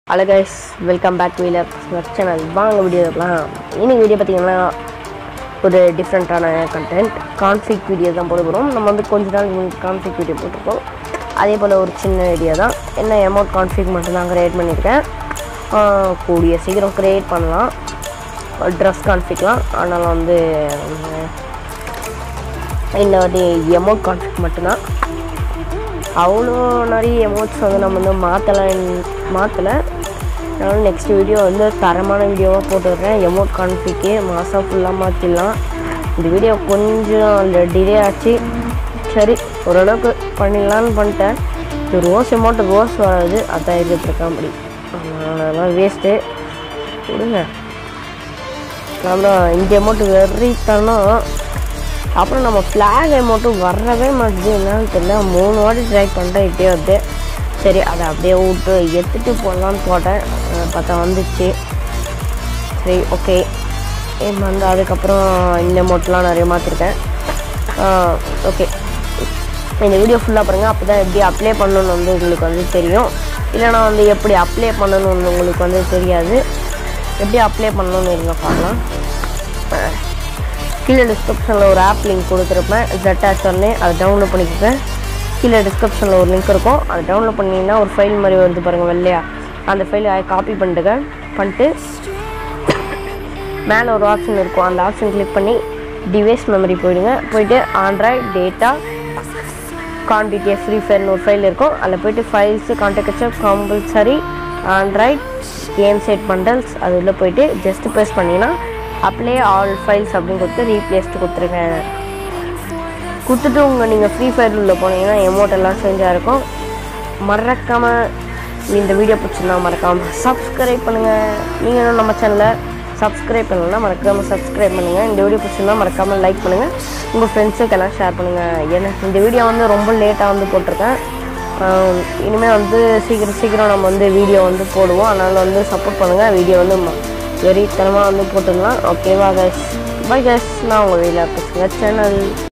hello guys welcome back wheeler channel வாங்க video இருக்கலாம் இன்னைக்கு வீடியோ பார்த்தீங்கன்னா ஒரு டிஃப்ரெண்ட்டான கண்டென்ட் கான்ஃபிக் வீடியோ தான் போட போகிறோம் நம்ம வந்து கொஞ்ச நாள் கான்ஃபிக் வீடியோ போட்டிருக்கோம் அதே போல் ஒரு சின்ன வீடியோ தான் என்ன அமௌண்ட் கான்ஃபிக் மட்டும் தான் க்ரியேட் பண்ணியிருக்கேன் ஆஹ் கூடிய சீக்கிரம் க்ரியேட் பண்ணலாம் ட்ரெஸ் கான்ஃபிக்லாம் ஆனால் வந்து இந்த வாட்டி எமௌண்ட் கான்ஃபிக் மட்டும்தான் அவ்வளோ நிறைய எமோட்ஸ் வந்து நம்ம வந்து மாற்றலாம் மாற்றலை அதனால் நெக்ஸ்ட் வீடியோ வந்து தரமான வீடியோவாக போட்டுடுறேன் எமௌண்ட் கான்ஃபிக்கு மாதம் ஃபுல்லாக மாற்றிடலாம் இந்த வீடியோ கொஞ்சம் டிலே ஆச்சு சரி ஓரளவுக்கு பண்ணிடலான்னு பண்ணிட்டேன் இது ரோஸ் அமௌண்ட் ரோஸ் வராது அதான் இருந்துருக்கேன் அப்படி அதெல்லாம் வேஸ்ட்டு விடுங்க அப்புறம் இந்த அமௌண்ட் வெறித்தனம் அப்புறம் நம்ம ஃப்ளாக் அமௌண்ட்டும் வரவே மாட்டேது என்னன்னு தெரியல மூணு வாட்டி ட்ரை பண்ணிட்டேன் இப்படியே வந்து சரி அதை அப்படியே விட்டு எடுத்துகிட்டு போடலான்னு போட்டேன் அஹ் பார்த்தா வந்துச்சு சரி ஓகே வந்து அதுக்கப்புறம் இந்த அமௌண்ட்லாம் நிறைய மாற்றிருக்கேன் ஓகே இந்த வீடியோ ஃபுல்லாக பாருங்கள் அப்போ தான் எப்படி அப்ளை பண்ணணும்னு வந்து உங்களுக்கு வந்து தெரியும் இல்லைனா வந்து எப்படி அப்ளை பண்ணணும்னு உங்களுக்கு வந்து தெரியாது எப்படி அப்ளை பண்ணணும்னு இருங்க பார்க்கலாம் அஹ் கீழே டிஸ்கிரிப்ஷனில் ஒரு ஆப் லிங்க் கொடுத்துருப்பேன் ஜெட்டாச்சர்னு அதை டவுன்லோட் பண்ணிக்கோங்க கீழே டிஸ்கிரிப்ஷனில் ஒரு லிங்க் இருக்கும் அதை டவுன்லோட் பண்ணிங்கன்னா ஒரு ஃபைல் மாதிரி வருது பாருங்கள் வெள்ளையா அந்த ஃபைலை காப்பி பண்ணிட்டுங்க பண்ணிட்டு மேலே ஒரு ஆப்ஷன் இருக்கும் அந்த ஆப்ஷன் கிளிக் பண்ணி டிவைஸ் மெமரி போயிடுங்க போயிட்டு ஆண்ட்ராய்ட் டேட்டா குவான்டிட்டி ஃப்ரீ ஃபயர்னு ஒரு ஃபைல் இருக்கும் அதில் போயிட்டு files contact compulsory Android game set bundles அது உள்ள போயிட்டு ஜஸ்ட் ப்ரெஸ் பண்ணிங்கன்னா அப்ளை ஆல் ஃபைல்ஸ் அப்படின்னு கொடுத்து ரீப்ளேஸ்ட்டு கொடுத்துருங்க கொடுத்துட்டு உங்கள் நீங்கள் ஃப்ரீ ஃபயர் உள்ள போனீங்கன்னா எமௌண்ட் எல்லாம் சேஞ்சாக இருக்கும் மறக்காமல் இந்த வீடியோ பிடிச்சிருந்தா மறக்காமல் சப்ஸ்கிரைப் பண்ணுங்கள் நீங்கள் இன்னும் நம்ம சேனலை சப்ஸ்கிரைப் பண்ணலன்னா மறக்காமல் சப்ஸ்கிரைப் பண்ணுங்கள் இந்த வீடியோ பிடிச்சிருந்தா மறக்காமல் லைக் பண்ணுங்கள் உங்கள் ஃப்ரெண்ட்ஸுக்கெல்லாம் ஷேர் பண்ணுங்கள் ஏன்னா இந்த வீடியோ வந்து ரொம்ப லேட்டாக வந்து போட்டிருக்கேன் ஆஹ் இனிமேல் வந்து சீக்கிரம் சீக்கிரம் நம்ம வந்து வீடியோ வந்து போடுவோம் அதனால் வந்து சப்போர்ட் பண்ணுங்கள் வீடியோ வந்து ம- வெறித்தனமாக வந்து போட்டுடலாம் ஓகேவா கைஸ் பை கைஸ் நான் உங்கள் வீட்டில் பேசுங்க சேனல்